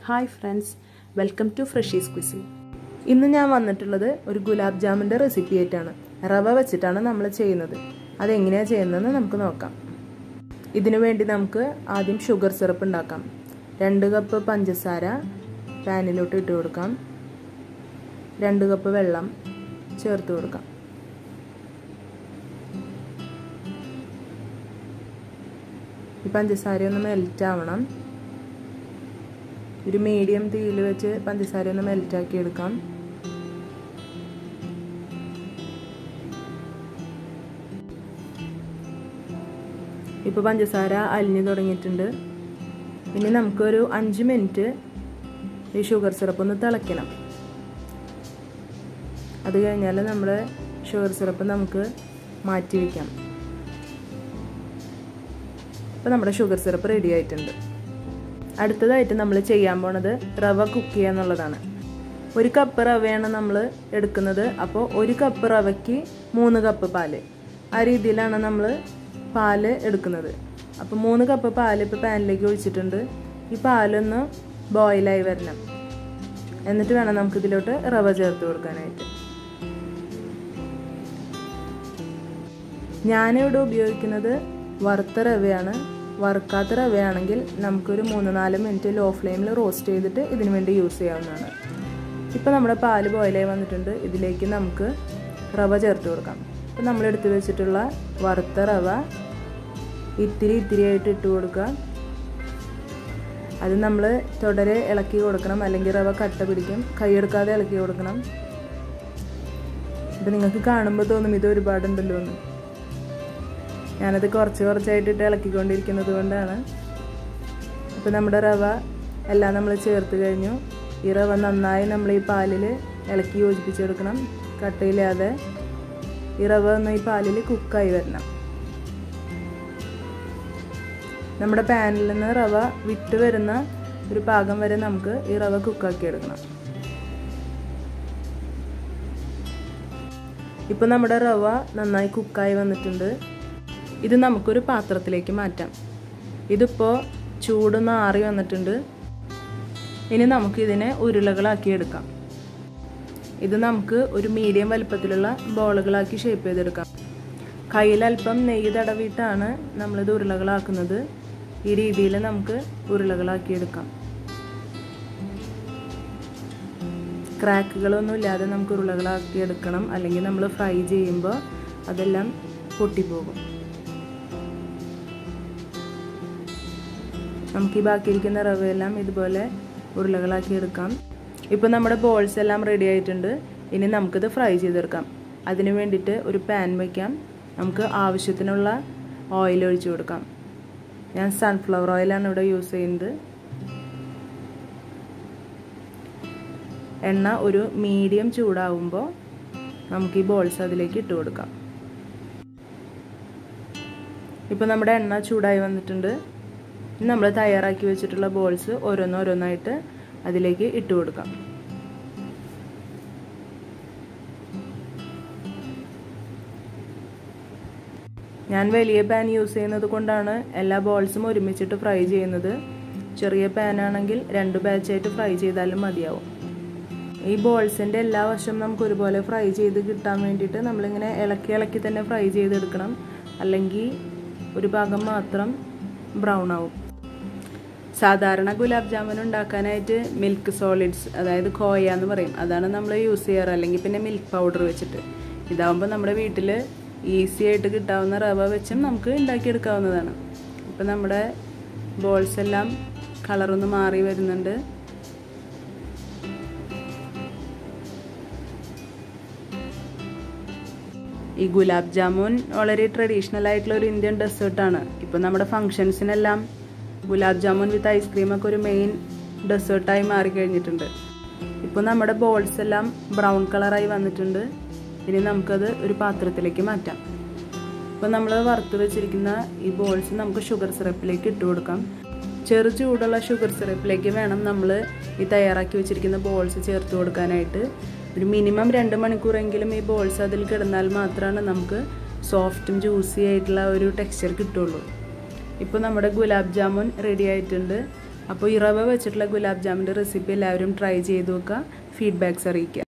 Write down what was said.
hi friends welcome to Freshie's cuisine ഇന്ന് ഞാൻ വന്നിട്ടുള്ളത് ഒരു ഗുലാബ് ജാമിൻ്റെ റെസിപ്പി ആയിട്ടാണ് റവ വെച്ചിട്ടാണ് നമ്മൾ ചെയ്യുന്നത് അതെങ്ങനെയാണ് ചെയ്യുന്നതെന്ന് നമുക്ക് നോക്കാം ഇതിനു വേണ്ടി നമുക്ക് ആദ്യം ഷുഗർ സിറപ്പ് ഉണ്ടാക്കാം രണ്ട് കപ്പ് പഞ്ചസാര പാനിലോട്ട് ഇട്ട് കൊടുക്കാം രണ്ട് കപ്പ് വെള്ളം ചേർത്ത് കൊടുക്കാം ഈ പഞ്ചസാര ഒന്ന് മെൽറ്റ് ആവണം ഒരു മീഡിയം തീയിൽ വെച്ച് പഞ്ചസാര ഒന്ന് മെൽറ്റാക്കി എടുക്കാം ഇപ്പോൾ പഞ്ചസാര അലിഞ്ഞു തുടങ്ങിയിട്ടുണ്ട് ഇനി നമുക്കൊരു അഞ്ച് മിനിറ്റ് ഈ ഷുഗർ സിറപ്പ് ഒന്ന് തിളയ്ക്കണം അത് കഴിഞ്ഞാൽ നമ്മുടെ ഷുഗർ സിറപ്പ് നമുക്ക് മാറ്റി വയ്ക്കാം ഇപ്പോൾ നമ്മുടെ ഷുഗർ സിറപ്പ് റെഡി ആയിട്ടുണ്ട് അടുത്തതായിട്ട് നമ്മൾ ചെയ്യാൻ പോണത് റവ കുക്ക് ചെയ്യുക എന്നുള്ളതാണ് ഒരു കപ്പ് റവയാണ് നമ്മൾ എടുക്കുന്നത് അപ്പോൾ ഒരു കപ്പ് റവയ്ക്ക് മൂന്ന് കപ്പ് പാല് ആ രീതിയിലാണ് നമ്മൾ പാല് എടുക്കുന്നത് അപ്പോൾ മൂന്ന് കപ്പ് പാല് ഇപ്പോൾ പാനിലേക്ക് ഒഴിച്ചിട്ടുണ്ട് ഈ പാലൊന്ന് ബോയിലായി വരണം എന്നിട്ട് വേണം നമുക്ക് ഇതിലോട്ട് റവ ചേർത്ത് കൊടുക്കാനായിട്ട് ഞാനിവിടെ ഉപയോഗിക്കുന്നത് വറുത്ത റവയാണ് വറുക്കാത്ത റവയാണെങ്കിൽ നമുക്കൊരു മൂന്ന് നാല് മിനിറ്റ് ലോ ഫ്ലെയിമിൽ റോസ്റ്റ് ചെയ്തിട്ട് ഇതിനു വേണ്ടി യൂസ് ചെയ്യാവുന്നതാണ് ഇപ്പോൾ നമ്മുടെ പാല് ബോയിലായി വന്നിട്ടുണ്ട് ഇതിലേക്ക് നമുക്ക് റവ ചേർത്ത് കൊടുക്കാം ഇപ്പോൾ നമ്മൾ എടുത്തു വെച്ചിട്ടുള്ള വറുത്ത റവ ഇത്തിരി ഇത്തിരി ആയിട്ട് ഇട്ട് കൊടുക്കുക അത് നമ്മൾ തുടരെ ഇളക്കി കൊടുക്കണം അല്ലെങ്കിൽ റവ കട്ട പിടിക്കും കൈയെടുക്കാതെ ഇളക്കി കൊടുക്കണം ഇപ്പം നിങ്ങൾക്ക് കാണുമ്പോൾ തോന്നും ഇത് ഒരുപാടുണ്ടല്ലോ എന്ന് ഞാനത് കുറച്ച് കുറച്ചായിട്ടിട്ട് ഇളക്കിക്കൊണ്ടിരിക്കുന്നത് കൊണ്ടാണ് അപ്പോൾ നമ്മുടെ റവ എല്ലാം നമ്മൾ ചേർത്ത് കഴിഞ്ഞു ഈ റവ നന്നായി നമ്മൾ ഈ പാലിൽ ഇളക്കി യോജിപ്പിച്ചെടുക്കണം കട്ടയില്ലാതെ ഈ റവ ഒന്ന് ഈ പാലിൽ കുക്കായി വരണം നമ്മുടെ പാനിൽ നിന്ന് റവ വിട്ട് വരുന്ന ഒരു പാകം വരെ നമുക്ക് ഈ റവ കുക്കാക്കി എടുക്കണം ഇപ്പോൾ നമ്മുടെ റവ നന്നായി കുക്കായി വന്നിട്ടുണ്ട് ഇത് നമുക്കൊരു പാത്രത്തിലേക്ക് മാറ്റാം ഇതിപ്പോൾ ചൂടൊന്ന് ആറി വന്നിട്ടുണ്ട് ഇനി നമുക്കിതിനെ ഉരുളകളാക്കി എടുക്കാം ഇത് നമുക്ക് ഒരു മീഡിയം വലുപ്പത്തിലുള്ള ബോളുകളാക്കി ഷേപ്പ് ചെയ്തെടുക്കാം കയ്യിൽ അല്പം നെയ്യ് തടവിയിട്ടാണ് നമ്മളിത് ഉരുളകളാക്കുന്നത് ഈ രീതിയിൽ നമുക്ക് ഉരുളകളാക്കി എടുക്കാം ക്രാക്കുകളൊന്നും ഇല്ലാതെ നമുക്ക് ഉരുളകളാക്കി എടുക്കണം അല്ലെങ്കിൽ നമ്മൾ ഫ്രൈ ചെയ്യുമ്പോൾ അതെല്ലാം പൊട്ടിപ്പോകും നമുക്ക് ഈ ബാക്കിയിരിക്കുന്ന റവയെല്ലാം ഇതുപോലെ ഉരുളകളാക്കി എടുക്കാം ഇപ്പോൾ നമ്മുടെ ബോൾസ് എല്ലാം റെഡി ആയിട്ടുണ്ട് ഇനി നമുക്കിത് ഫ്രൈ ചെയ്തെടുക്കാം അതിന് വേണ്ടിയിട്ട് ഒരു പാൻ വയ്ക്കാം നമുക്ക് ആവശ്യത്തിനുള്ള ഓയിൽ ഒഴിച്ചു കൊടുക്കാം ഞാൻ സൺഫ്ലവർ ഓയിലാണ് ഇവിടെ യൂസ് ചെയ്യുന്നത് എണ്ണ ഒരു മീഡിയം ചൂടാവുമ്പോൾ നമുക്ക് ഈ ബോൾസ് അതിലേക്ക് ഇട്ട് കൊടുക്കാം ഇപ്പോൾ നമ്മുടെ എണ്ണ ചൂടായി വന്നിട്ടുണ്ട് നമ്മൾ തയ്യാറാക്കി വെച്ചിട്ടുള്ള ബോൾസ് ഓരോന്നോരോന്നായിട്ട് അതിലേക്ക് ഇട്ട് കൊടുക്കാം ഞാൻ വലിയ പാൻ യൂസ് ചെയ്യുന്നത് കൊണ്ടാണ് എല്ലാ ബോൾസും ഒരുമിച്ചിട്ട് ഫ്രൈ ചെയ്യുന്നത് ചെറിയ പാനാണെങ്കിൽ രണ്ട് ബാച്ചായിട്ട് ഫ്രൈ ചെയ്താലും മതിയാവും ഈ ബോൾസിൻ്റെ എല്ലാ വശവും നമുക്ക് ഒരുപോലെ ഫ്രൈ ചെയ്ത് കിട്ടാൻ വേണ്ടിയിട്ട് നമ്മളിങ്ങനെ ഇളക്കി ഇളക്കി തന്നെ ഫ്രൈ ചെയ്തെടുക്കണം അല്ലെങ്കിൽ ഒരു ഭാഗം മാത്രം ബ്രൗൺ ആവും സാധാരണ ഗുലാബ് ജാമുൻ ഉണ്ടാക്കാനായിട്ട് മിൽക്ക് സോളിഡ്സ് അതായത് കോയ എന്ന് പറയും അതാണ് നമ്മൾ യൂസ് ചെയ്യാറ് അല്ലെങ്കിൽ പിന്നെ മിൽക്ക് പൗഡർ വെച്ചിട്ട് ഇതാവുമ്പോൾ നമ്മുടെ വീട്ടിൽ ഈസി ആയിട്ട് കിട്ടാവുന്ന റവ വെച്ചും നമുക്ക് ഉണ്ടാക്കിയെടുക്കാവുന്നതാണ് ഇപ്പം നമ്മുടെ ബോൾസ് എല്ലാം കളറൊന്ന് മാറി വരുന്നുണ്ട് ഈ ഗുലാബ് ജാമുൻ വളരെ ട്രഡീഷണൽ ആയിട്ടുള്ള ഒരു ഇന്ത്യൻ ഡെസേർട്ടാണ് ഇപ്പോൾ നമ്മുടെ ഫങ്ഷൻസിനെല്ലാം ഗുലാബ് ജാമുൻ വിത്ത് ഐസ്ക്രീമൊക്കെ ഒരു മെയിൻ ഡെസേർട്ടായി മാറിക്കഴിഞ്ഞിട്ടുണ്ട് ഇപ്പോൾ നമ്മുടെ ബോൾസ് എല്ലാം ബ്രൗൺ കളറായി വന്നിട്ടുണ്ട് ഇനി നമുക്കത് ഒരു പാത്രത്തിലേക്ക് മാറ്റാം ഇപ്പോൾ നമ്മൾ വറുത്ത് വെച്ചിരിക്കുന്ന ഈ ബോൾസ് നമുക്ക് ഷുഗർ സിറപ്പിലേക്ക് ഇട്ട് കൊടുക്കാം ചെറു ചൂടുള്ള ഷുഗർ സിറപ്പിലേക്ക് വേണം നമ്മൾ ഈ തയ്യാറാക്കി വെച്ചിരിക്കുന്ന ബോൾസ് ചേർത്ത് കൊടുക്കാനായിട്ട് ഒരു മിനിമം രണ്ട് മണിക്കൂറെങ്കിലും ഈ ബോൾസ് അതിൽ കിടന്നാൽ മാത്രമാണ് നമുക്ക് സോഫ്റ്റും ജ്യൂസി ആയിട്ടുള്ള ഒരു ടെക്സ്ചർ കിട്ടുള്ളൂ ഇപ്പോൾ നമ്മുടെ ഗുലാബ് ജാമുൻ റെഡി ആയിട്ടുണ്ട് അപ്പോൾ ഈ റവ വെച്ചിട്ടുള്ള ഗുലാബ് ജാമിൻ്റെ റെസിപ്പി എല്ലാവരും ട്രൈ ചെയ്ത് നോക്കുക ഫീഡ്ബാക്ക്സ് അറിയിക്കുക